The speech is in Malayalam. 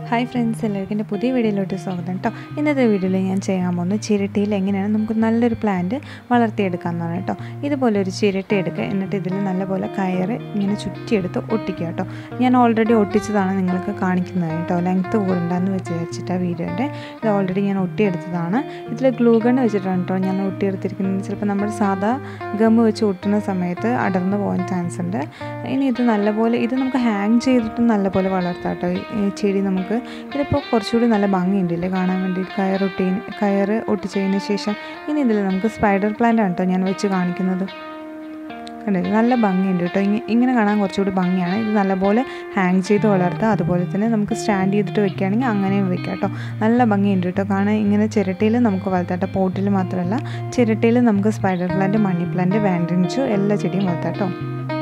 ഹായ് ഫ്രണ്ട്സ് എല്ലാവർക്കും എൻ്റെ പുതിയ വീഡിയോയിലോട്ട് സ്വാഗതം കേട്ടോ ഇന്നത്തെ വീഡിയോയിൽ ഞാൻ ചെയ്യാൻ പോകുന്നത് ചിരട്ടിയിൽ എങ്ങനെയാണ് നമുക്ക് നല്ലൊരു പ്ലാന്റ് വളർത്തിയെടുക്കാമെന്നാണ് കേട്ടോ ഇതുപോലെ ഒരു ചിരട്ടി എടുക്കുക എന്നിട്ട് ഇതിൽ നല്ലപോലെ കയറ് ഇങ്ങനെ ചുറ്റിയെടുത്ത് ഒട്ടിക്കുക കേട്ടോ ഞാൻ ഓൾറെഡി ഒട്ടിച്ചതാണ് നിങ്ങൾക്ക് കാണിക്കുന്നത് കേട്ടോ ലെങ്ത്ത് കൂടണ്ടെന്ന് വിചാരിച്ചിട്ടാണ് വീഡിയോൻ്റെ ഇത് ഓൾറെഡി ഞാൻ ഒട്ടിയെടുത്തതാണ് ഇതിൽ ഗ്ലൂ ഗൺ വെച്ചിട്ടാണ് കേട്ടോ ഞാൻ ഒട്ടിയെടുത്തിരിക്കുന്നത് ചിലപ്പോൾ നമ്മൾ സാധാ ഗം വെച്ച് ഒട്ടുന്ന സമയത്ത് അടർന്നു പോകാൻ ചാൻസ് ഉണ്ട് ഇനി ഇത് നല്ലപോലെ ഇത് നമുക്ക് ഹാങ് ചെയ്തിട്ടും നല്ലപോലെ വളർത്താം കേട്ടോ ഈ ചെടി നമുക്ക് ഇതിപ്പോൾ കുറച്ചുകൂടി നല്ല ഭംഗിയുണ്ടല്ലേ കാണാൻ വേണ്ടി കയറൊട്ടി കയറ് ഒട്ടിച്ചതിന് ശേഷം ഇനി ഇതിൽ നമുക്ക് സ്പൈഡർ പ്ലാന്റ് ആണ് കേട്ടോ ഞാൻ വെച്ച് കാണിക്കുന്നത് കണ്ടില്ലേ നല്ല ഭംഗിയുണ്ട് കേട്ടോ ഇങ്ങനെ ഇങ്ങനെ കാണാൻ കുറച്ചുകൂടി ഭംഗിയാണ് ഇത് നല്ലപോലെ ഹാങ് ചെയ്ത് വളർത്തുക അതുപോലെ തന്നെ നമുക്ക് സ്റ്റാൻഡ് ചെയ്തിട്ട് വെക്കുകയാണെങ്കിൽ അങ്ങനെയും വെക്കാം കേട്ടോ നല്ല ഭംഗിയുണ്ട് കേട്ടോ കാണാൻ ഇങ്ങനെ ചിരട്ടയിൽ നമുക്ക് വളർത്താം കേട്ടോ പോട്ടിൽ മാത്രമല്ല ചിരട്ടയിൽ നമുക്ക് സ്പൈഡർ പ്ലാന്റ് മണി പ്ലാന്റ് വാൻഡ്രിഞ്ചു എല്ലാ ചെടിയും വളർത്താം കേട്ടോ